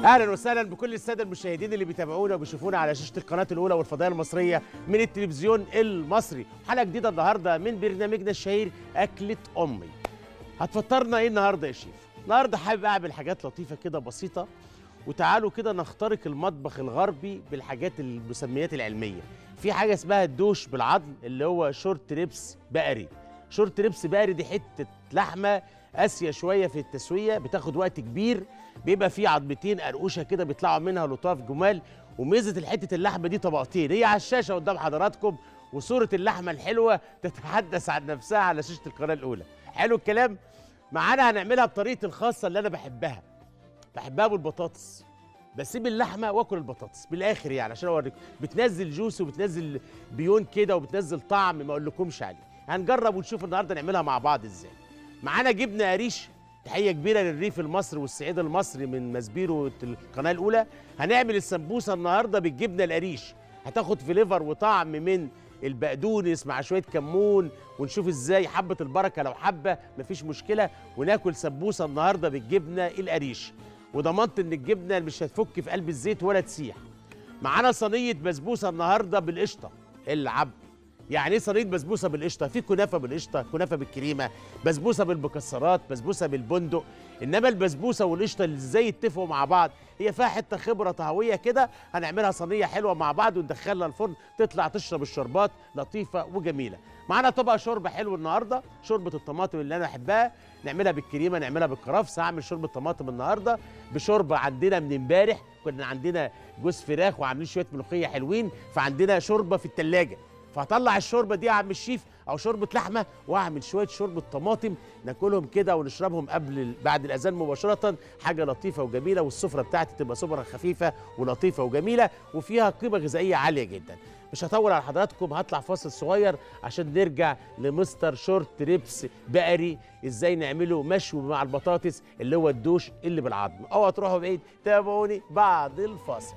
اهلا وسهلا بكل الساده المشاهدين اللي بيتابعونا وبيشوفونا على شاشه القناه الاولى والفضائيه المصريه من التلفزيون المصري حلقه جديده النهارده من برنامجنا الشهير اكله امي هتفطرنا ايه النهارده يا شيف النهارده حابب اعمل حاجات لطيفه كده بسيطه وتعالوا كده نخترق المطبخ الغربي بالحاجات المسميات العلميه في حاجه اسمها الدوش بالعظم اللي هو شورت ريبس بقري شورت ريبس بقري دي حته لحمه قاسيه شويه في التسويه بتاخد وقت كبير بيبقى فيه عظمتين قرقوشه كده بيطلعوا منها لطاف جمال وميزه الحته اللحمه دي طبقتين هي على الشاشه قدام حضراتكم وصوره اللحمه الحلوه تتحدث عن نفسها على شاشه القناه الاولى حلو الكلام معانا هنعملها بطريقتي الخاصه اللي انا بحبها بحبها بالبطاطس بسيب اللحمه واكل البطاطس بالاخر يعني عشان اوريكم بتنزل جوس وبتنزل بيون كده وبتنزل طعم ما اقولكمش عليه هنجرب ونشوف النهارده نعملها مع بعض ازاي معانا جبنه قريش تحيه كبيره للريف المصري والصعيد المصري من مسبيرو القناه الاولى هنعمل السمبوسه النهارده بالجبنه القريش هتاخد فليفر وطعم من البقدونس مع شويه كمون ونشوف ازاي حبه البركه لو حبه مفيش مشكله وناكل سمبوسه النهارده بالجبنه القريش وضمنت ان الجبنه مش هتفك في قلب الزيت ولا تسيح معانا صينيه بسبوسه النهارده بالقشطه العب يعني ايه صينيه بسبوسه بالقشطه في كنافه بالقشطه كنافه بالكريمه بسبوسه بالمكسرات بسبوسه بالبندق انما البسبوسه والقشطه اللي ازاي يتفقوا مع بعض هي فيها حته خبره طهويه كده هنعملها صينيه حلوه مع بعض وندخلها الفرن تطلع تشرب الشربات لطيفه وجميله معانا طبق شوربه حلو النهارده شوربه الطماطم اللي انا بحبها نعملها بالكريمه نعملها بالكرفس هعمل شوربه طماطم النهارده بشوربه عندنا من امبارح كنا عندنا جوز فراخ وعاملين شويه ملوخيه حلوين فعندنا شوربه في الثلاجه فهطلع الشوربه دي يا عم الشيف او شوربه لحمه واعمل شويه شوربه طماطم ناكلهم كده ونشربهم قبل بعد الاذان مباشره حاجه لطيفه وجميله والسفره بتاعتي تبقى سفره خفيفه ولطيفه وجميله وفيها قيمه غذائيه عاليه جدا مش هطول على حضراتكم هطلع فاصل صغير عشان نرجع لمستر شورت ريبس بقري ازاي نعمله مشوي مع البطاطس اللي هو الدوش اللي بالعظم اوعى تروحوا بعيد تابعوني بعد الفاصل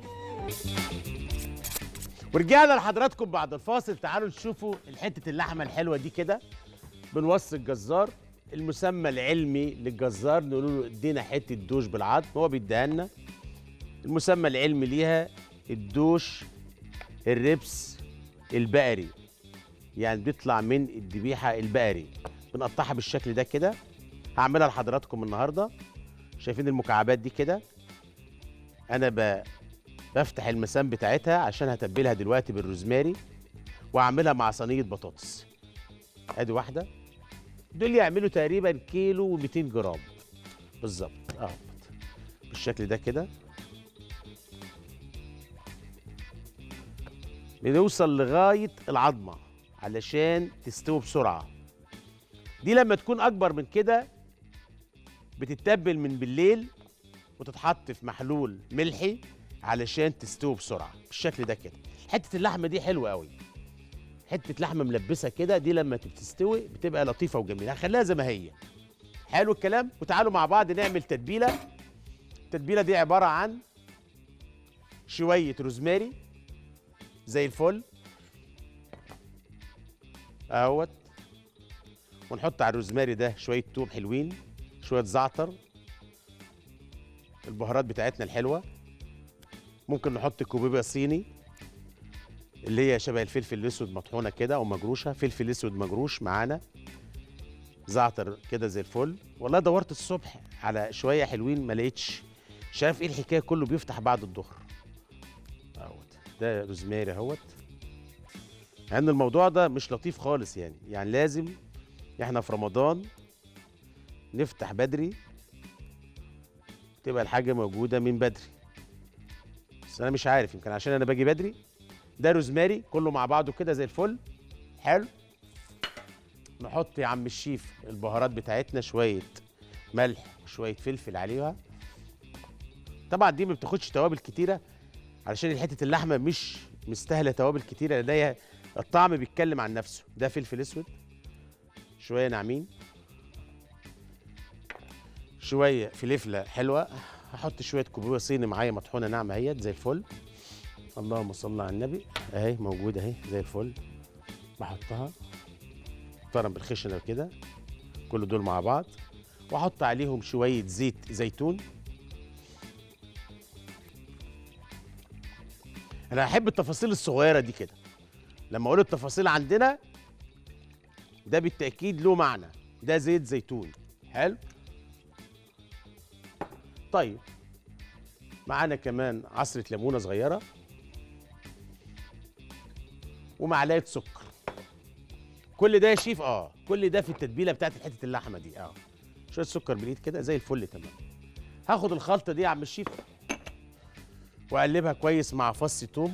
ورجعنا لحضراتكم بعد الفاصل تعالوا نشوفوا حته اللحمه الحلوه دي كده بنوصي الجزار المسمى العلمي للجزار نقول له ادينا حته دوش بالعظم هو بيديها لنا المسمى العلمي ليها الدوش الربس البقري يعني بيطلع من الذبيحه البقري بنقطعها بالشكل ده كده هعملها لحضراتكم النهارده شايفين المكعبات دي كده انا ب... بفتح المسام بتاعتها عشان هتبلها دلوقتي بالروزماري واعملها مع صينيه بطاطس ادي واحده دول يعملوا تقريبا كيلو و200 جرام بالظبط اه بالشكل ده كده بنوصل لغايه العظمه علشان تستوي بسرعه دي لما تكون اكبر من كده بتتبل من بالليل وتتحط في محلول ملحي علشان تستوي بسرعه بالشكل ده كده حته اللحمه دي حلوه قوي حته لحمه ملبسه كده دي لما بتستوي بتبقى لطيفه وجميله هنخليها زي ما هي حلو الكلام وتعالوا مع بعض نعمل تتبيله التتبيله دي عباره عن شويه روزماري زي الفل اهوت ونحط على الروزماري ده شويه توم حلوين شويه زعتر البهارات بتاعتنا الحلوه ممكن نحط كوبيبه صيني اللي هي شبه الفلفل الاسود مطحونه كده او مجروشه فلفل اسود مجروش معانا زعتر كده زي الفل والله دورت الصبح على شويه حلوين ما لقيتش مش عارف ايه الحكايه كله بيفتح بعد الظهر اهوت ده روزماري اهوت مع ان الموضوع ده مش لطيف خالص يعني يعني لازم احنا في رمضان نفتح بدري تبقى الحاجه موجوده من بدري بس انا مش عارف يمكن عشان انا باجي بدري ده روزماري كله مع بعضه كده زي الفل حلو نحط يا عم الشيف البهارات بتاعتنا شويه ملح وشويه فلفل عليها طبعا دي ما بتاخدش توابل كتيره علشان حته اللحمه مش مستاهله توابل كتيره لان هي الطعم بيتكلم عن نفسه ده فلفل اسود شويه ناعمين شويه فلفله حلوه هحط شويه كوبايه صيني معايا مطحونه ناعمه اهيت زي الفل اللهم صل على النبي اهي موجوده اهي زي الفل بحطها محترم بالخشنه كده كل دول مع بعض واحط عليهم شويه زيت زيتون انا احب التفاصيل الصغيره دي كده لما اقول التفاصيل عندنا ده بالتاكيد له معنى ده زيت زيتون حلو طيب معانا كمان عصره ليمونه صغيره ومعلقه سكر كل ده يا شيف اه كل ده في التتبيله بتاعت حته اللحمه دي اه شويه سكر بالايد كده زي الفل تمام هاخد الخلطه دي يا عم الشيف واقلبها كويس مع فص توم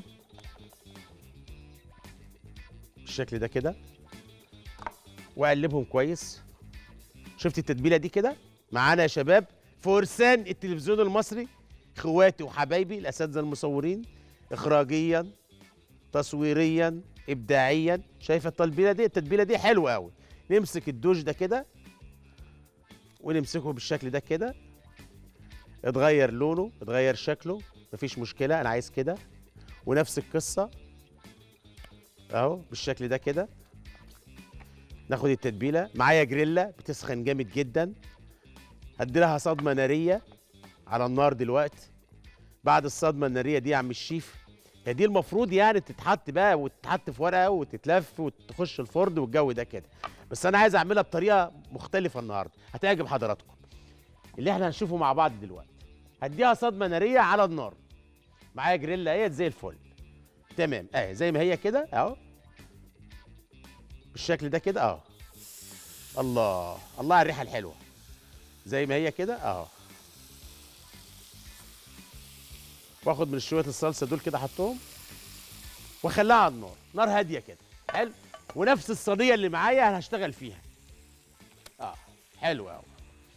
بالشكل ده كده واقلبهم كويس شفت التتبيله دي كده معانا يا شباب فرسان التلفزيون المصري اخواتي وحبايبي الاساتذه المصورين اخراجيا تصويريا ابداعيا شايفه التتبيله دي التتبيله دي حلوه قوي نمسك الدوش ده كده ونمسكه بالشكل ده كده اتغير لونه اتغير شكله مفيش مشكله انا عايز كده ونفس القصه اهو بالشكل ده كده ناخد التتبيله معايا جريلا بتسخن جامد جدا هدي لها صدمه ناريه على النار دلوقتي بعد الصدمه الناريه دي يا عم الشيف هي دي المفروض يعني تتحط بقى وتتحط في ورقه وتتلف وتخش الفرن والجو ده كده بس انا عايز اعملها بطريقه مختلفه النهارده هتعجب حضراتكم اللي احنا هنشوفه مع بعض دلوقتي هديها صدمه ناريه على النار معايا جريلا اهي زي الفل تمام اهي زي ما هي كده اهو بالشكل ده كده اهو الله الله على الريحه الحلوه زي ما هي كده اهو واخد من شويه الصلصه دول كده احطهم واخليها على النار نار هاديه كده حلو ونفس الصينيه اللي معايا انا هشتغل فيها اه حلو قوي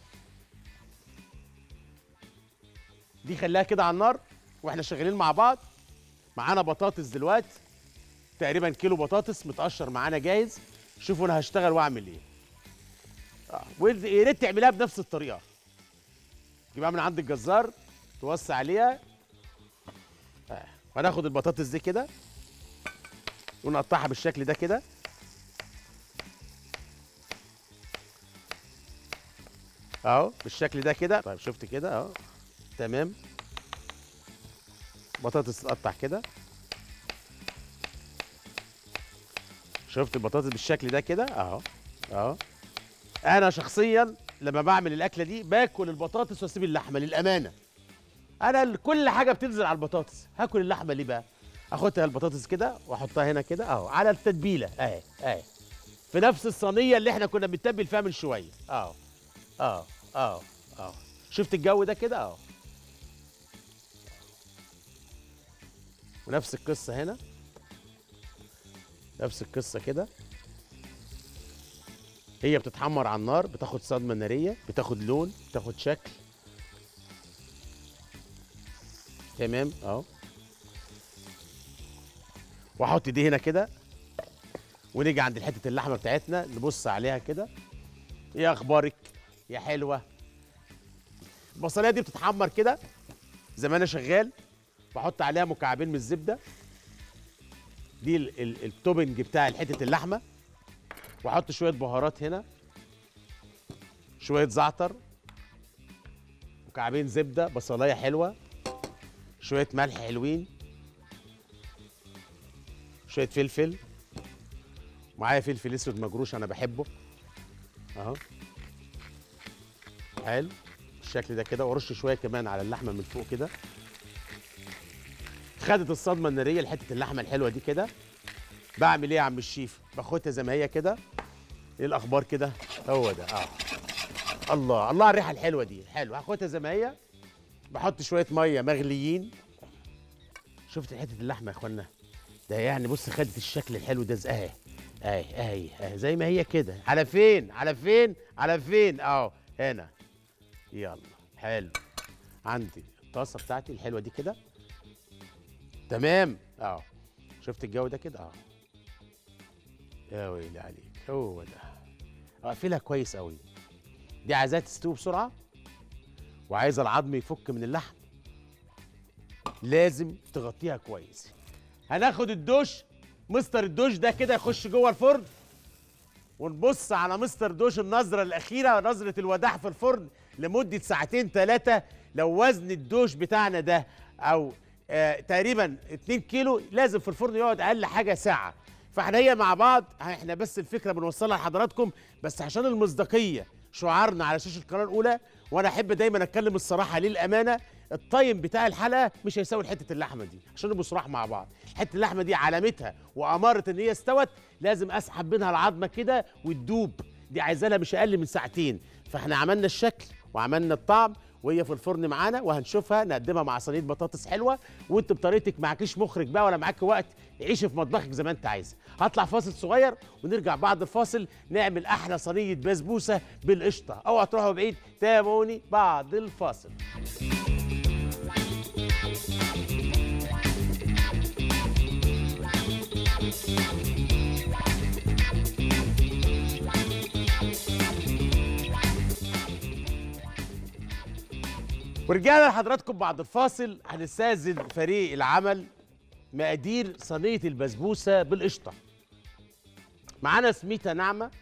دي خليها كده على النار واحنا شغالين مع بعض معانا بطاطس دلوقتي تقريبا كيلو بطاطس متقشر معانا جاهز شوفوا انا هشتغل واعمل ايه اه ويا ريت تعملها بنفس الطريقه تجيبها من عند الجزار توسع عليها آه. وهناخد البطاطس دي كده ونقطعها بالشكل ده كده اهو بالشكل ده كده طيب شفت كده اهو تمام بطاطس تتقطع كده شفت البطاطس بالشكل ده كده اهو اهو انا شخصيا لما بعمل الاكله دي باكل البطاطس واسيب اللحمه للامانه انا ال- كل حاجه بتنزل على البطاطس هاكل اللحمه ليه بقى اخدها البطاطس كده واحطها هنا كده اهو على التتبيله اهي اهي في نفس الصينيه اللي احنا كنا بنتبل فيها من شويه اهو اهو اهو اهو شفت الجو ده كده اهو ونفس القصه هنا نفس القصه كده هي بتتحمر على النار بتاخد صدمه ناريه بتاخد لون بتاخد شكل تمام اهو واحط دي هنا كده ونيجي عند حته اللحمه بتاعتنا نبص عليها كده ايه اخبارك يا حلوه البصليه دي بتتحمر كده زي ما انا شغال بحط عليها مكعبين من الزبده دي ال- ال- التوبنج بتاع حته اللحمه واحط شويه بهارات هنا شويه زعتر مكعبين زبده بصلايه حلوه شويه ملح حلوين شويه فلفل معايا فلفل اسود مجروش انا بحبه اهو حلو بالشكل ده كده وارش شويه كمان على اللحمه من فوق كده خدت الصدمه الناريه لحته اللحمه الحلوه دي كده بعمل ايه يا عم الشيف باخدها زي ما هي كده ايه الاخبار كده هو ده اه الله الله على الريحه الحلوه دي حلو هاخدها زي ما هي بحط شويه ميه مغليين شفت حته اللحمه يا اخوانا ده يعني بص خدت الشكل الحلو ده اهي اهي اهي اهي زي ما هي كده على فين على فين على فين اهو هنا يلا حلو عندي الطاسه بتاعتي الحلوه دي كده تمام اهو شفت الجو ده كده اهو يا ويلي عليك هو ده اقفلها كويس قوي دي عايزاها تستوي بسرعه وعايزه العظم يفك من اللحم لازم تغطيها كويس هناخد الدوش مستر الدوش ده كده يخش جوه الفرن ونبص على مستر دوش النظرة الأخيرة نظرة الوداع في الفرن لمدة ساعتين ثلاثة لو وزن الدوش بتاعنا ده أو آه تقريبا 2 كيلو لازم في الفرن يقعد اقل حاجه ساعه فاحنا هي مع بعض احنا بس الفكره بنوصلها لحضراتكم بس عشان المصداقيه شعارنا على شاشه القناه الاولى وانا احب دايما اتكلم الصراحه للامانه الطيم بتاع الحلقه مش هيساوي حته اللحمه دي عشان نبقى صراح مع بعض حته اللحمه دي علامتها واماره ان هي استوت لازم اسحب منها العظمه كده وتدوب دي عايزه لها مش اقل من ساعتين فاحنا عملنا الشكل وعملنا الطعم وهي في الفرن معانا وهنشوفها نقدمها مع صينيه بطاطس حلوه وانت بطريقتك معكيش مخرج بقى ولا معاك وقت عيشي في مطبخك زي ما انت عايزه هطلع فاصل صغير ونرجع بعد الفاصل نعمل احلى صينيه بسبوسه بالقشطه اوعى تروحوا بعيد تابعوني بعد الفاصل ورجعنا لحضراتكم بعد الفاصل هنستاذن فريق العمل مقادير صينيه البسبوسه بالقشطه معانا سميته ناعمه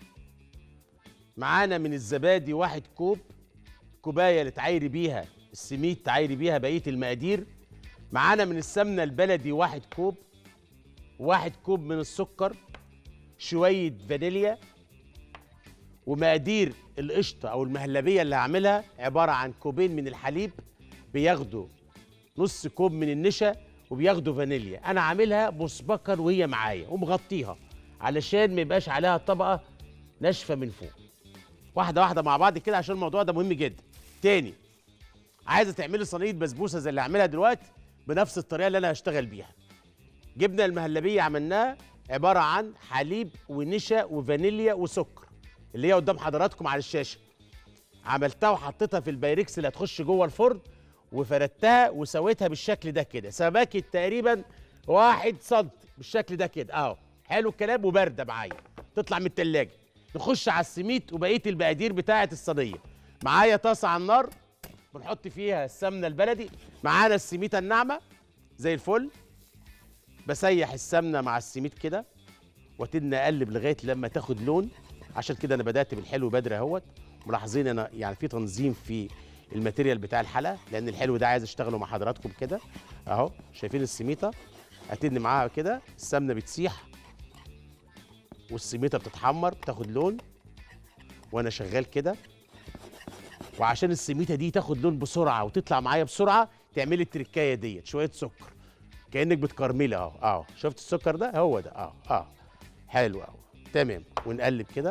معانا من الزبادي واحد كوب كوبايه اللي تعايري بيها السميد تعايري بيها بقيه المقادير معانا من السمنه البلدي واحد كوب واحد كوب من السكر شويه فانيليا ومقادير القشطه او المهلبيه اللي هعملها عباره عن كوبين من الحليب بياخدوا نص كوب من النشا وبياخدوا فانيليا انا عاملها مسبقا وهي معايا ومغطيها علشان ما يبقاش عليها طبقه ناشفه من فوق واحده واحده مع بعض كده عشان الموضوع ده مهم جدا تاني عايزه تعملي صينيه بسبوسه زي اللي هعملها دلوقتي بنفس الطريقه اللي انا هشتغل بيها جبنا المهلبيه عملناها عباره عن حليب ونشا وفانيليا وسكر اللي هي قدام حضراتكم على الشاشه عملتها وحطيتها في البايركس اللي هتخش جوه الفرن وفردتها وسويتها بالشكل ده كده سمكت تقريبا واحد سنتي بالشكل ده كده اهو حلو الكلام وبارده معايا تطلع من التلاجة نخش على السميت وبقيه المقادير بتاعه الصينيه معايا طاسه على النار بنحط فيها السمنه البلدي معانا السميته الناعمه زي الفل بسيح السمنه مع السميت كده وتدنى اقلب لغايه لما تاخد لون عشان كده انا بدات بالحلو بدري اهوت ملاحظين انا يعني في تنظيم في الماتيريال بتاع الحلقه لان الحلو ده عايز اشتغله مع حضراتكم كده اهو شايفين السميته هتدني معاها كده السمنه بتسيح والسميته بتتحمر بتاخد لون وانا شغال كده وعشان السميته دي تاخد لون بسرعه وتطلع معايا بسرعه تعملي التركايه ديت شويه سكر كانك بتكرملي اهو اهو شفت السكر ده هو ده اهو اهو حلو اهو تمام ونقلب كده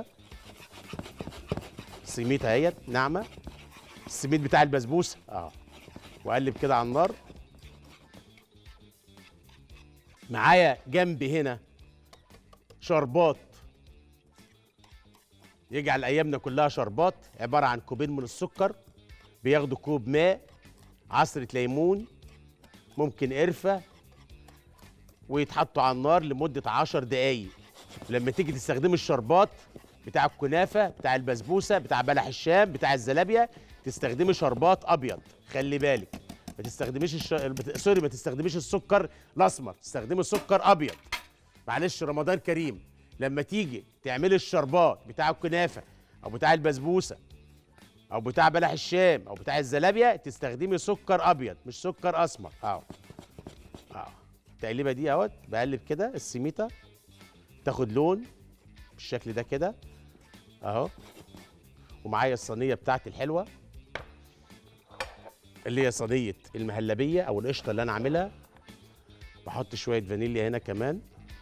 السميته اهيت ناعمه السميد بتاع البسبوسه اه واقلب كده على النار معايا جنبي هنا شربات يجعل ايامنا كلها شربات عباره عن كوبين من السكر بياخدوا كوب ماء عصره ليمون ممكن قرفه ويتحطوا على النار لمده عشر دقايق لما تيجي تستخدمي الشربات بتاع الكنافه بتاع البسبوسه بتاع بلح الشام بتاع الزلابيه تستخدمي شربات ابيض خلي بالك ما تستخدميش الش... بت- سوري ما تستخدميش السكر الاسمر تستخدمي سكر ابيض معلش رمضان كريم لما تيجي تعملي الشربات بتاع الكنافه او بتاع البسبوسه او بتاع بلح الشام او بتاع الزلابيه تستخدمي سكر ابيض مش سكر اسمر اهو اهو التقليبه دي اهوت بقلب كده السميته تاخد لون بالشكل ده كده اهو ومعايا الصينيه بتاعتي الحلوه اللي هي صينيه المهلبيه او القشطه اللي انا عاملها بحط شويه فانيليا هنا كمان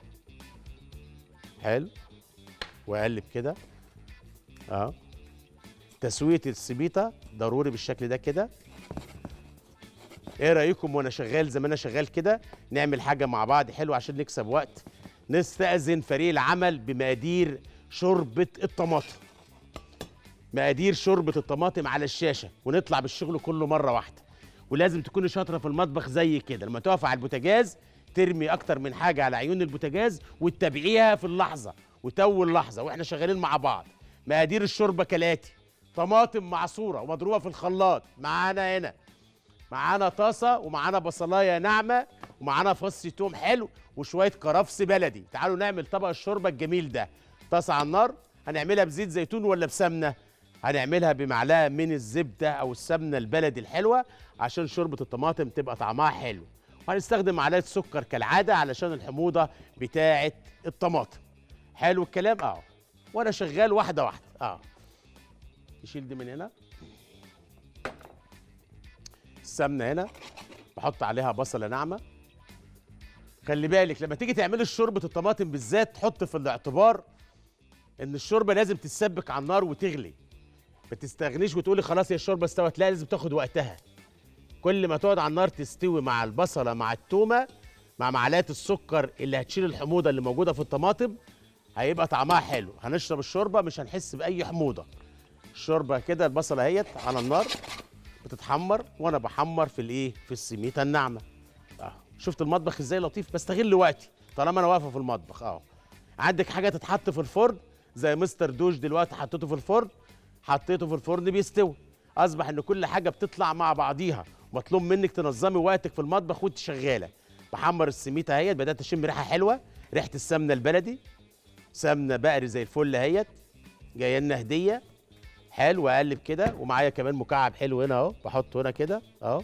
حلو واقلب كده اهو تسويه السبيطه ضروري بالشكل ده كده ايه رايكم وانا شغال زي ما انا شغال كده نعمل حاجه مع بعض حلو عشان نكسب وقت نستأذن فريق العمل بمقادير شوربه الطماطم مقادير شوربه الطماطم على الشاشه ونطلع بالشغل كله مره واحده ولازم تكوني شاطره في المطبخ زي كده لما تقف على البوتاجاز ترمي اكتر من حاجه على عيون البوتاجاز وتتابعيها في اللحظه وتول لحظه واحنا شغالين مع بعض مقادير الشوربه كالاتي طماطم معصوره ومضروبه في الخلاط معانا هنا معانا طاسه ومعانا بصلايه ناعمه ومعانا فص توم حلو وشويه كرفس بلدي تعالوا نعمل طبق الشوربه الجميل ده طاسه على النار هنعملها بزيت زيتون ولا بسمنه هنعملها بمعلقه من الزبده او السمنه البلدي الحلوه عشان شوربه الطماطم تبقى طعمها حلو وهنستخدم معلقه سكر كالعاده علشان الحموضه بتاعه الطماطم حلو الكلام اه وانا شغال واحده واحده اه نشيل دي من هنا السمنه هنا بحط عليها بصله ناعمه خلي بالك لما تيجي تعملي شوربه الطماطم بالذات تحط في الاعتبار ان الشوربه لازم تتسبك على النار وتغلي ما تستغنيش وتقولي خلاص هي الشوربه استوت لا لازم تاخد وقتها كل ما تقعد على النار تستوي مع البصله مع التومه مع معلقه السكر اللي هتشيل الحموضه اللي موجوده في الطماطم هيبقى طعمها حلو هنشرب الشوربه مش هنحس باي حموضه الشوربه كده البصله اهيت على النار بتتحمر وانا بحمر في الايه في السميته الناعمه اه شفت المطبخ ازاي لطيف بستغل وقتي طالما انا واقفه في المطبخ اه عندك حاجه تتحط في الفرن زي مستر دوش دلوقتي حطيته في الفرن حطيته في الفرن بيستوي اصبح ان كل حاجه بتطلع مع بعضيها مطلوب منك تنظمي وقتك في المطبخ وانت شغاله بحمر السميته اهيت بدات اشم ريحه حلوه ريحه السمنه البلدي سمنه بقري زي الفل اهيت جايه لنا هديه حلو اقلب كده ومعايا كمان مكعب حلو هنا اهو بحطه هنا كده اهو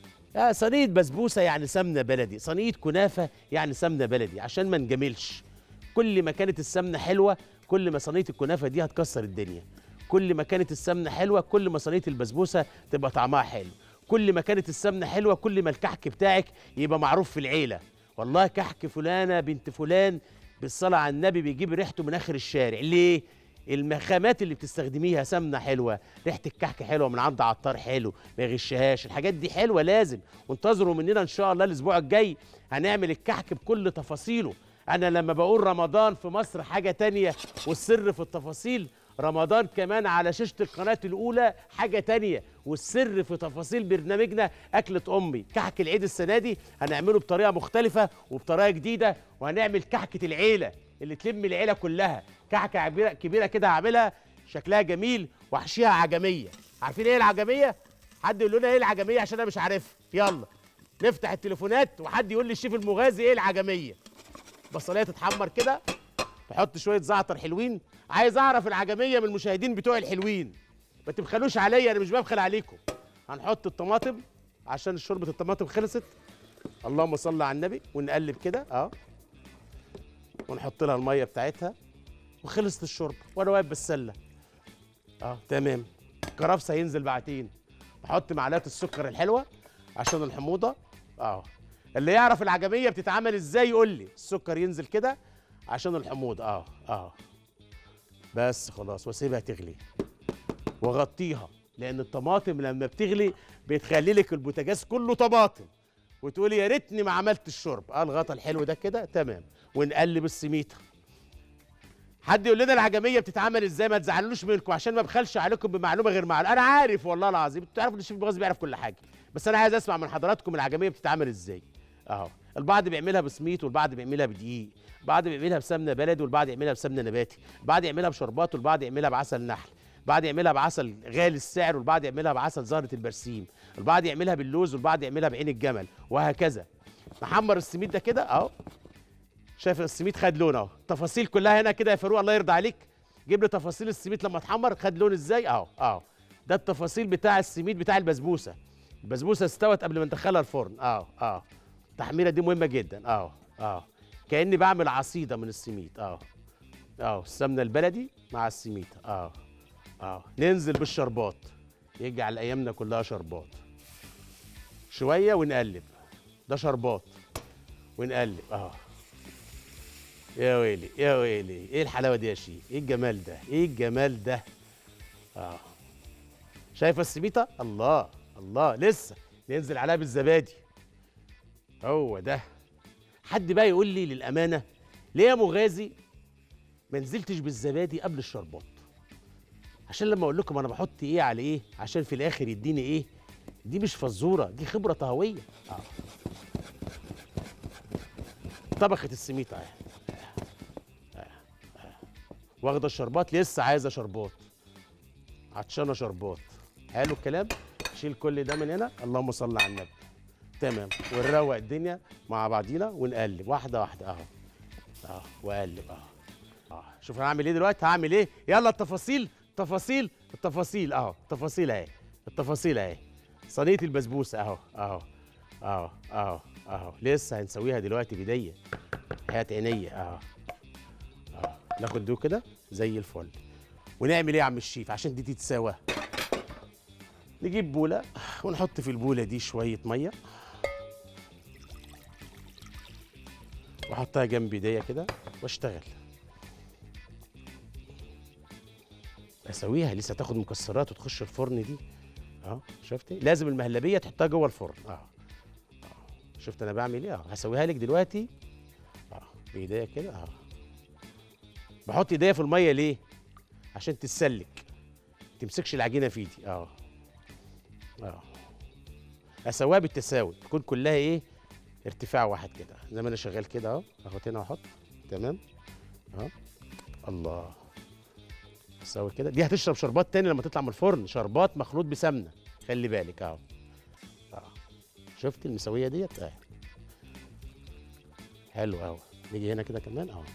آه صينيه بسبوسه يعني سمنه بلدي صينيه كنافه يعني سمنه بلدي عشان ما نجاملش كل ما كانت السمنه حلوه كل ما صينيه الكنافه دي هتكسر الدنيا كل ما كانت السمنه حلوه كل ما صينيه البسبوسه تبقى طعمها حلو كل ما كانت السمنه حلوه كل ما الكحك بتاعك يبقى معروف في العيله والله كحك فلانه بنت فلان بالصلاه على النبي بيجيب ريحته من اخر الشارع ليه المخامات اللي بتستخدميها سمنه حلوه ريحه الكحك حلوه من عند عطار حلو ما يغشهاش الحاجات دي حلوه لازم وانتظروا مننا ان شاء الله الاسبوع الجاي هنعمل الكحك بكل تفاصيله انا لما بقول رمضان في مصر حاجه تانية والسر في التفاصيل رمضان كمان على شاشة القناة الأولى حاجة تانية والسر في تفاصيل برنامجنا أكلة أمي كحك العيد السنة دي هنعمله بطريقة مختلفة وبطريقة جديدة وهنعمل كحكة العيلة اللي تلم العيلة كلها كحكة عبيرة- كبيرة كده هعملها شكلها جميل واحشيها عجمية عارفين ايه العجمية؟ حد يقول لنا ايه العجمية عشان انا مش عارفها يلا نفتح التليفونات وحد يقول لي الشيف المغازي ايه العجمية بصلايه تتحمر كده تحط شويه زعتر حلوين عايز اعرف العجميه من المشاهدين بتوع الحلوين ما تبخلوش عليا انا مش ببخل عليكم هنحط الطماطم عشان شوربه الطماطم خلصت اللهم صل على النبي ونقلب كده اه ونحط لها الميه بتاعتها وخلصت الشوربه وانا واقف بالسله اه تمام الكرفس هينزل بعدين احط معلقه السكر الحلوه عشان الحموضه اه اللي يعرف العجميه بتتعمل ازاي يقول لي السكر ينزل كده عشان الحموضه اه اه بس خلاص واسيبها تغلي واغطيها لان الطماطم لما بتغلي بتخلي لك البوتاجاز كله طماطم وتقولي يا ريتني ما عملت الشرب اه الغطا الحلو ده كده تمام ونقلب السميته حد يقول لنا العجميه بتتعمل ازاي ما تزعلوش منكم عشان ما بخلش عليكم بمعلومه غير معلومه انا عارف والله العظيم انتوا تعرفوا ان الشيف البغاز بيعرف كل حاجه بس انا عايز اسمع من حضراتكم العجميه بتتعمل ازاي اهو البعض بيعملها بسميت والبعض بيعملها بدقيق البعض بيعملها بسمنه بلدي والبعض يعملها بسمنه نباتي البعض يعملها بشربات والبعض يعملها بعسل نحل البعض يعملها بعسل غالي السعر والبعض يعملها بعسل زهره البرسيم البعض يعملها باللوز والبعض يعملها بعين الجمل وهكذا محمر السميد ده كده اهو شايف السميد خد لون اهو التفاصيل كلها هنا كده يا فاروق الله يرضى عليك جيب لي تفاصيل السميد لما اتحمر خد لون ازاي اهو اهو ده التفاصيل بتاع السميد بتاع البسبوسه البسبوسه استوت قبل ما ندخلها الفرن اه اه التحميره دي مهمه جدا اه اه كاني بعمل عصيده من السميد اه اه السمنه البلدي مع السميد اه اه ننزل بالشربات يجعل ايامنا كلها شربات شويه ونقلب ده شربات ونقلب اه يا ويلي يا ويلي ايه الحلاوه دي يا شيخ ايه الجمال ده ايه الجمال ده اه شايفه السميته الله الله لسه ننزل عليها بالزبادي هو ده حد بقى يقول لي للامانه ليه يا مغازي ما نزلتش بالزبادي قبل الشربات عشان لما اقول لكم انا بحط ايه على ايه عشان في الاخر يديني ايه دي مش فزوره دي خبره طهويه اه طبخت السميته اهي واخده الشربات لسه عايزه شربات عطشانه شربات حلو الكلام شيل كل ده من هنا اللهم صل على النبي تمام ونروق الدنيا مع بعضينا ونقلب واحده واحده اهو اهو واقلب اهو اه شوف انا هعمل ايه دلوقتي هعمل ايه يلا التفاصيل تفاصيل التفاصيل اهو التفاصيل اهي التفاصيل اهي صينيه البسبوسه اهو اهو اهو اهو اهو لسه هنسويها دلوقتي بايديا حياة عينيا اهو اهو ناخد دول كده زي الفل ونعمل ايه يا عم الشيف عشان دي تتساوى نجيب بوله ونحط في البوله دي شويه ميه واحطها جنب ايديا كده واشتغل اسويها لسه تاخد مكسرات وتخش الفرن دي اه شفتي لازم المهلبيه تحطها جوه الفرن اه اه شفت انا بعمل ايه اه هسويها لك دلوقتي اه بايديا كده اه بحط ايديا في الميه ليه عشان تتسلك تمسكش العجينه في ايدي اه اه اسويها بالتساوي تكون كلها ايه ارتفاع واحد كده زي ما انا شغال كده اهو اخد هنا واحط تمام اهو الله اسوي كده دي هتشرب شربات تاني لما تطلع من الفرن شربات مخلوط بسمنه خلي بالك اهو اه شفت المسويه ديت اه حلو قوي نيجي هنا كده كمان اهو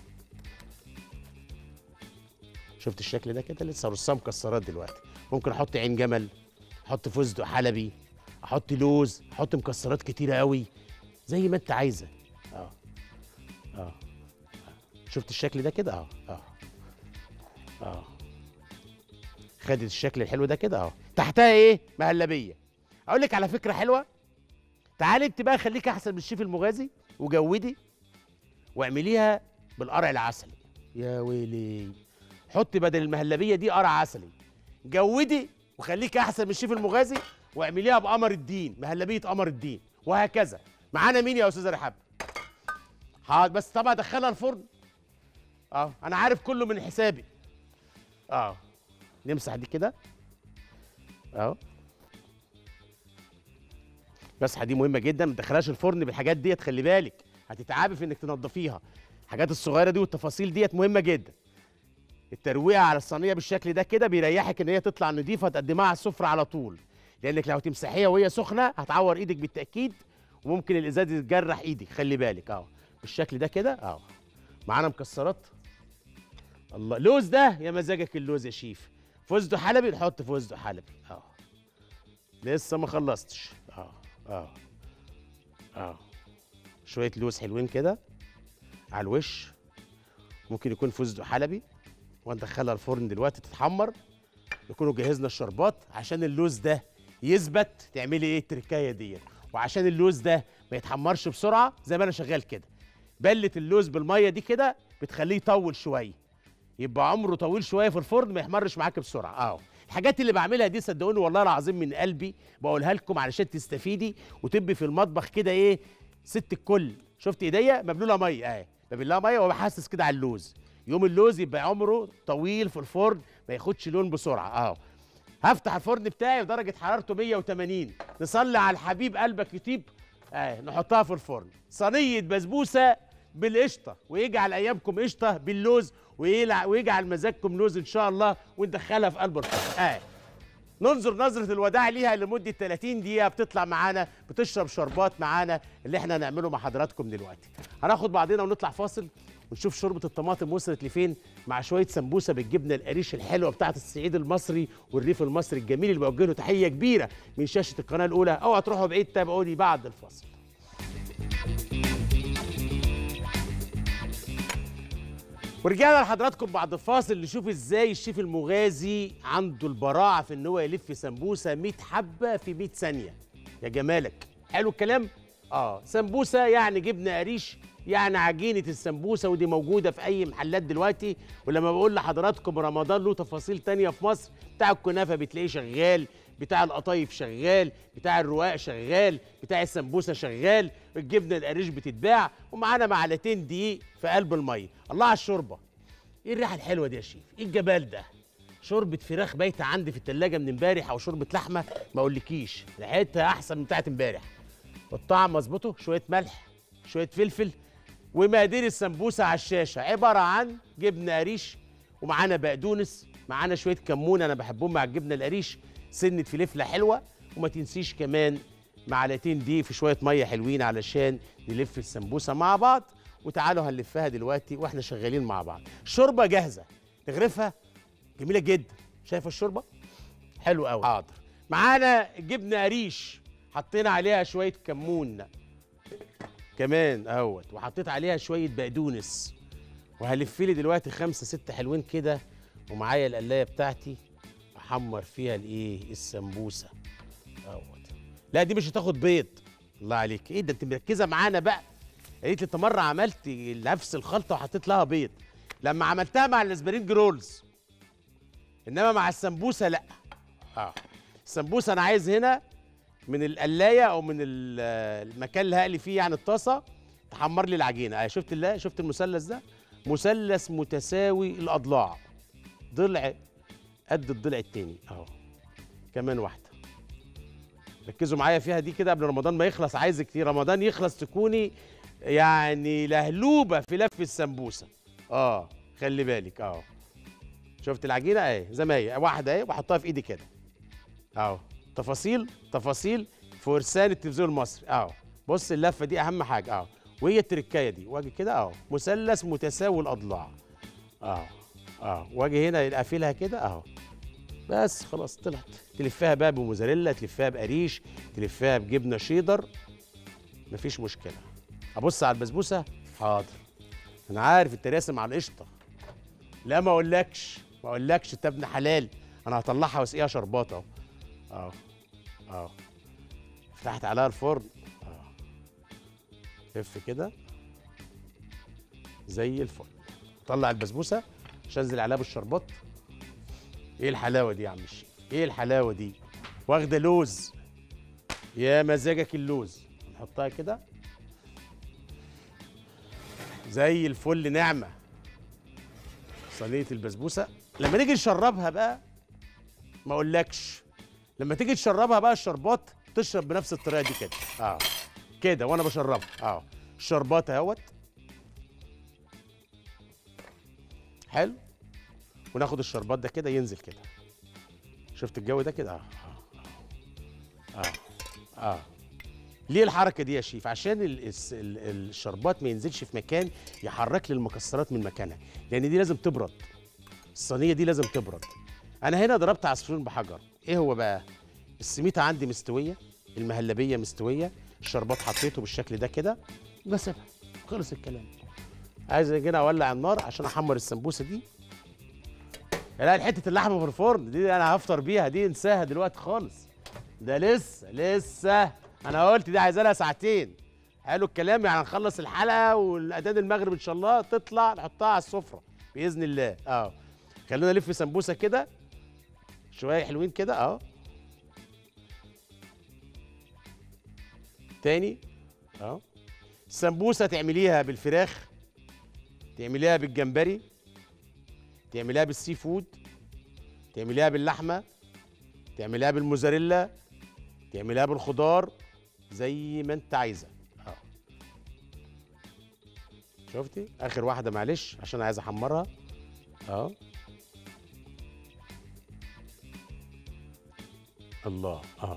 شفت الشكل ده كده لسه رصاه مكسرات دلوقتي ممكن احط عين جمل احط فستق حلبي احط لوز احط مكسرات كتيره قوي زي ما انت عايزه اه اه شفت الشكل ده كده اه اه اه خدت الشكل الحلو ده كده اه تحتها ايه مهلبيه اقول لك على فكره حلوه تعالي انت بقى خليك احسن من الشيف المغازي وجودي واعمليها بالقرع العسلي يا ويلي حطي بدل المهلبيه دي قرع عسلي جودي وخليك احسن من الشيف المغازي واعمليها بقمر الدين مهلبيه قمر الدين وهكذا معانا مين يا استاذه رحاب حاضر بس طبعا ادخلها الفرن اه انا عارف كله من حسابي اه نمسح دي كده اهو المسحه دي مهمه جدا ما تدخلهاش الفرن بالحاجات ديت خلي بالك هتتعبي في انك تنضفيها الحاجات الصغيره دي والتفاصيل ديت مهمه جدا الترويقه على الصينيه بالشكل ده كده بيريحك ان هي تطلع نضيفه تقدمها على السفره على طول لانك لو تمسحيها وهي سخنه هتعور ايدك بالتاكيد وممكن الازاز يتجرح ايدك خلي بالك اهو بالشكل ده كده اهو معانا مكسرات الله لوز ده يا مزاجك اللوز يا شيف فستق حلبي نحط فستق حلبي اه لسه ما خلصتش اه اه اه شويه لوز حلوين كده على الوش ممكن يكون فستق حلبي وندخلها الفرن دلوقتي تتحمر نكونوا جهزنا الشربات عشان اللوز ده يثبت تعملي ايه التركايه ديت وعشان اللوز ده ما يتحمرش بسرعه زي ما انا شغال كده بله اللوز بالميه دي كده بتخليه يطول شويه يبقى عمره طويل شويه في الفرن ما يحمرش معاك بسرعه اه الحاجات اللي بعملها دي صدقوني والله العظيم من قلبي بقولها لكم علشان تستفيدي وتبقي في المطبخ كده ايه ست الكل شفت ايديا مبلوله ميه اهي ببلها ميه وبحسس كده على اللوز يوم اللوز يبقى عمره طويل في الفرن ما ياخدش لون بسرعه اه هفتح الفرن بتاعي ودرجه حرارته 180 نصلي على الحبيب قلبك يطيب اه نحطها في الفرن صينيه بسبوسه بالقشطه ويجعل ايامكم قشطه باللوز ويلع- ويجعل مزاجكم لوز ان شاء الله وندخلها في قلب الفرن اه ننظر نظرة الوداع ليها لمدة 30 دقيقة بتطلع معانا بتشرب شربات معانا اللي احنا هنعمله مع حضراتكم دلوقتي هناخد بعضنا ونطلع فاصل ونشوف شوربة الطماطم وصلت لفين مع شوية سمبوسة بالجبنة القريش الحلوة بتاعة الصعيد المصري والريف المصري الجميل اللي بوجه له تحية كبيرة من شاشة القناة الأولى أو هتروحوا بعيد تابعوني بعد الفاصل ورجعنا لحضراتكم بعد الفاصل نشوف ازاي الشيف المغازي عنده البراعه في ان هو يلف سمبوسه 100 حبه في 100 ثانيه يا جمالك حلو الكلام اه سمبوسه يعني جبنه قريش يعني عجينه السمبوسه ودي موجوده في اي محلات دلوقتي ولما بقول لحضراتكم رمضان له تفاصيل تانية في مصر بتاع الكنافه بتلاقيه شغال بتاع القطايف شغال بتاع الرواق شغال بتاع السمبوسه شغال الجبنه القريش بتتباع ومعانا معلقتين دقيق في قلب الميه الله على الشوربه ايه الريحه الحلوه دي يا شيف ايه الجمال ده شوربه فراخ بايته عندي في التلاجة من امبارح او شوربه لحمه ما اقولكيش ريحتها احسن من بتاعت امبارح والطعم مظبوطه شويه ملح شويه فلفل ومقادير السمبوسه على الشاشه عباره عن جبنه قريش ومعانا بقدونس معانا شويه كمون انا بحبهم مع الجبنه القريش سنه فلفله حلوه وما تنسيش كمان معلقتين دي في شويه ميه حلوين علشان نلف السمبوسه مع بعض وتعالوا هنلفها دلوقتي واحنا شغالين مع بعض الشوربه جاهزه نغرفها جميله جدا شايفه الشوربه حلو قوي حاضر معانا جبنه قريش حطينا عليها شويه كمون كمان اهوت وحطيت عليها شويه بقدونس وهلف لي دلوقتي خمسه ستة حلوين كده ومعايا القلايه بتاعتي احمر فيها الايه السمبوسه اهوت لا دي مش هتاخد بيض الله عليك ايه ده انت مركزه معانا بقى قالت لي انت مره عملت نفس الخلطه وحطيت لها بيض لما عملتها مع الاسبرين جرولز انما مع السمبوسه لا اه السمبوسه انا عايز هنا من القلايه او من ال- المكان اللي هقلي فيه يعني الطاسه تحمر لي العجينه اه شفت الله شفت المثلث ده مثلث متساوي الاضلاع ضلع قد الضلع التاني اهو كمان واحده ركزوا معايا فيها دي كده قبل رمضان ما يخلص عايزك في رمضان يخلص تكوني يعني لهلوبه في لف السمبوسه اه خلي بالك اه شفت العجينه اهي زي ما هي واحده اهي واحطها في ايدي كده اهو تفاصيل تفاصيل فرسان التلفزيون المصري اهو بص اللفه دي اهم حاجه اهو وهي التركايه دي واجي كده اهو مثلث متساوي الاضلاع اهو اهو واجي هنا اقفلها كده اهو بس خلاص طلعت تلفها بقى بموزاريلا تلفها بقريش تلفها بجبنه شيدر مفيش مشكله ابص على البسبوسه حاضر انا عارف انت راسم على القشطه لا ما اقولكش ما اقولكش انت ابن حلال انا هطلعها واسقيها شربات اهو اهو اهو فتحت عليها الفرن اهو لف كده زي الفل طلع البسبوسه عشان انزل عليها بالشربات ايه الحلاوه دي يا عم الشيخ ايه الحلاوه دي واخده لوز يا مزاجك اللوز نحطها كده زي الفل نعمه صينيه البسبوسه لما نيجي نشربها بقى ما اقولكش لما تيجي تشربها بقى الشربات تشرب بنفس الطريقه دي كده اه كده وانا بشربها اه الشربات اهوت حلو وناخد الشربات ده كده ينزل كده شفت الجو ده كده اه اه اه, آه. ليه الحركه دي يا شيف عشان ال- الس- ال- الشربات ما ينزلش في مكان يحرك لي المكسرات من مكانها لان دي لازم تبرد الصينيه دي لازم تبرد انا هنا ضربت عصفورين بحجر ايه هو بقى السميته عندي مستويه المهلبيه مستويه الشربات حطيته بالشكل ده كده بسيبها خلص الكلام عايز اجي هنا اولع النار عشان احمر السمبوسه دي لا حته اللحمه في الفرن دي انا هفطر بيها دي انساها دلوقتي خالص ده لسه لسه انا قلت دي عايزه لها ساعتين حلو الكلام يعني هنخلص الحلقه والاذان المغرب ان شاء الله تطلع نحطها على السفره باذن الله اه خلونا نلف سمبوسه كده شويه حلوين كده اه تاني اه السمبوسه تعمليها بالفراخ تعمليها بالجمبري تعمليها بالسي فود تعمليها باللحمه تعمليها بالموزاريلا تعمليها بالخضار زي ما انت عايزه اه شفتي اخر واحده معلش عشان عايز احمرها اه الله اه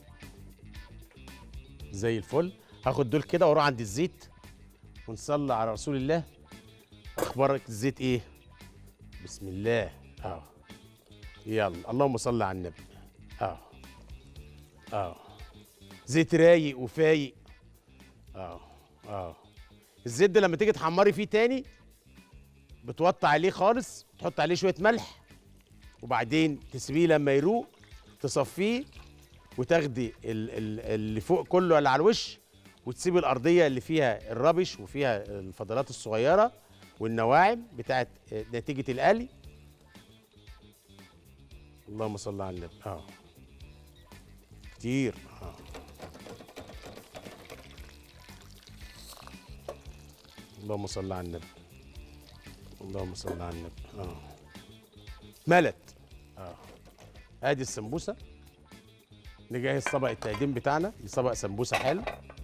زي الفل هاخد دول كده واروح عند الزيت ونصلي على رسول الله اخبارك الزيت ايه بسم الله اه يلا اللهم صل على النبي اه اه زيت رايق وفايق اه اه الزيت ده لما تيجي تحمري فيه تاني بتوطي عليه خالص تحط عليه شويه ملح وبعدين تسيبيه لما يروق تصفيه وتاخدي ال- ال- اللي فوق كله اللي على الوش وتسيبي الارضيه اللي فيها الربش وفيها الفضلات الصغيره والنواعم بتاعت نتيجه القلي اللهم صل على النبي اه كتير اه اللهم صل على النبي اللهم صل على النبي اه ملت اه ادي السمبوسه نجهز طبق التقديم بتاعنا لطبق سمبوسه حلو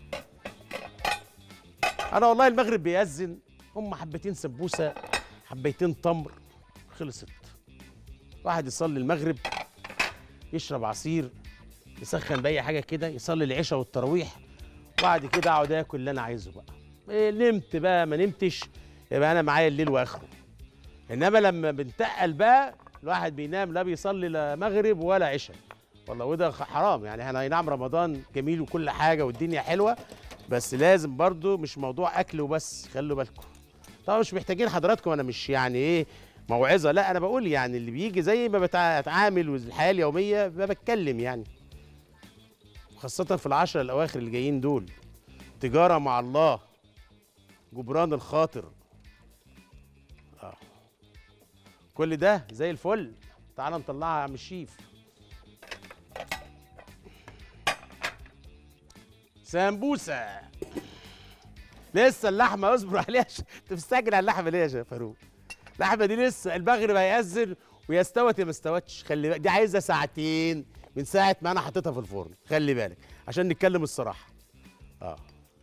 انا والله المغرب بيأذن هم حبتين سمبوسه حبيتين تمر خلصت واحد يصلي المغرب يشرب عصير يسخن باي حاجه كده يصلي العشاء والتراويح وبعد كده اقعد اكل اللي انا عايزه بقى إيه نمت بقى ما نمتش يبقى انا معايا الليل واخره انما لما بنتقل بقى الواحد بينام لا بيصلي لا مغرب ولا عشاء والله وده خ- حرام يعني احنا أي نعم رمضان جميل وكل حاجه والدنيا حلوه بس لازم برضو مش موضوع اكل وبس خلوا بالكم طبعا مش محتاجين حضراتكم انا مش يعني ايه موعظه لا انا بقول يعني اللي بيجي زي ما بتعامل والحياه اليوميه ما بتكلم يعني خاصه في العشرة الاواخر اللي جايين دول تجاره مع الله جبران الخاطر اه كل ده زي الفل تعال نطلعها يا عم الشيف سمبوسه لسه اللحمه اصبر عليها انت مستعجل على اللحمه ليه يا فاروق اللحمه دي لسه المغرب هيأذن ويا استوت يا ما استوتش خلي بالك دي عايزه ساعتين من ساعه ما انا حطيتها في الفرن خلي بالك عشان نتكلم الصراحه اه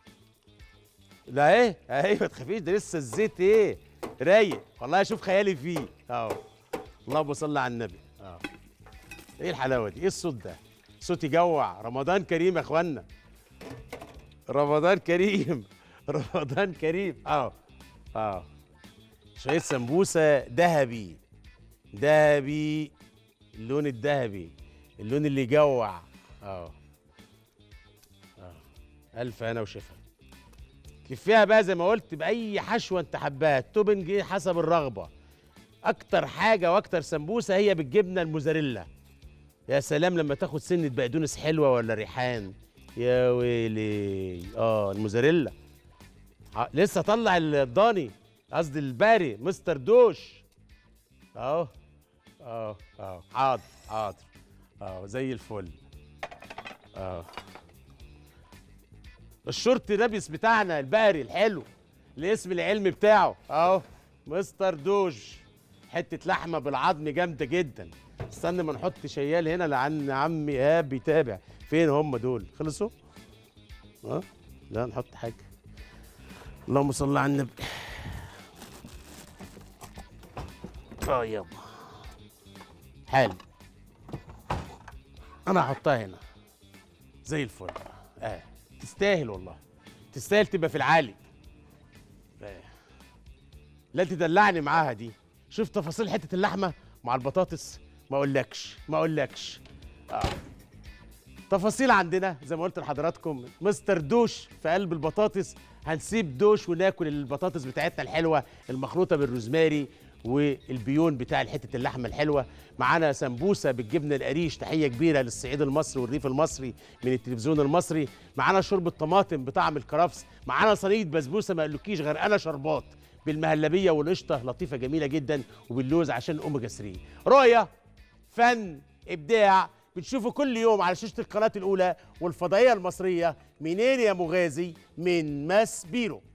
لا ايه ايه ما تخافيش ده لسه الزيت ايه رايق والله اشوف خيالي فيه اه اللهم صل على النبي اه ايه الحلاوه دي ايه الصوت ده صوت يجوع رمضان كريم يا اخوانا رمضان كريم رمضان كريم اه اه شويه سمبوسه ذهبي ذهبي اللون الذهبي اللون اللي يجوع اه اه الف انا وشفا كفيها بقى زي ما قلت باي حشوه انت حباها التوبنج ايه حسب الرغبه اكتر حاجه واكتر سمبوسه هي بالجبنه الموزاريلا يا سلام لما تاخد سنه بقدونس حلوه ولا ريحان يا ويلي اه الموزاريلا ع- لسه طلع الضاني قصدي الباري مستر دوش اهو اه اه حاضر حاضر اه زي الفل اه الشورت لابس بتاعنا الباري الحلو الاسم العلمي بتاعه اهو مستر دوش حته لحمه بالعظم جامده جدا استنى ما نحط شيال هنا لعن عمي ايهاب بيتابع فين هم دول خلصوا اه لا نحط حاجه اللهم صل على النبي اه يابا حلو انا هحطها هنا زي الفل اه تستاهل والله تستاهل تبقى في العالي آه. لا تدلعني معاها دي شوف تفاصيل حته اللحمه مع البطاطس ما اقولكش ما اقولكش آه. تفاصيل عندنا زي ما قلت لحضراتكم مستر دوش في قلب البطاطس هنسيب دوش وناكل البطاطس بتاعتنا الحلوه المخلوطه بالروزماري والبيون بتاع حته اللحمه الحلوه معانا سمبوسه بالجبنه القريش تحيه كبيره للصعيد المصري والريف المصري من التلفزيون المصري معانا شوربه طماطم بطعم الكرفس معانا صينيه بسبوسه ما اقولكيش غير انا شربات بالمهلبيه والقشطه لطيفه جميله جدا وباللوز عشان اوميجا 3 رؤيه فن ابداع بتشوفه كل يوم على شاشه القناه الاولى والفضائيه المصريه منين يا مغازي من ماس بيرو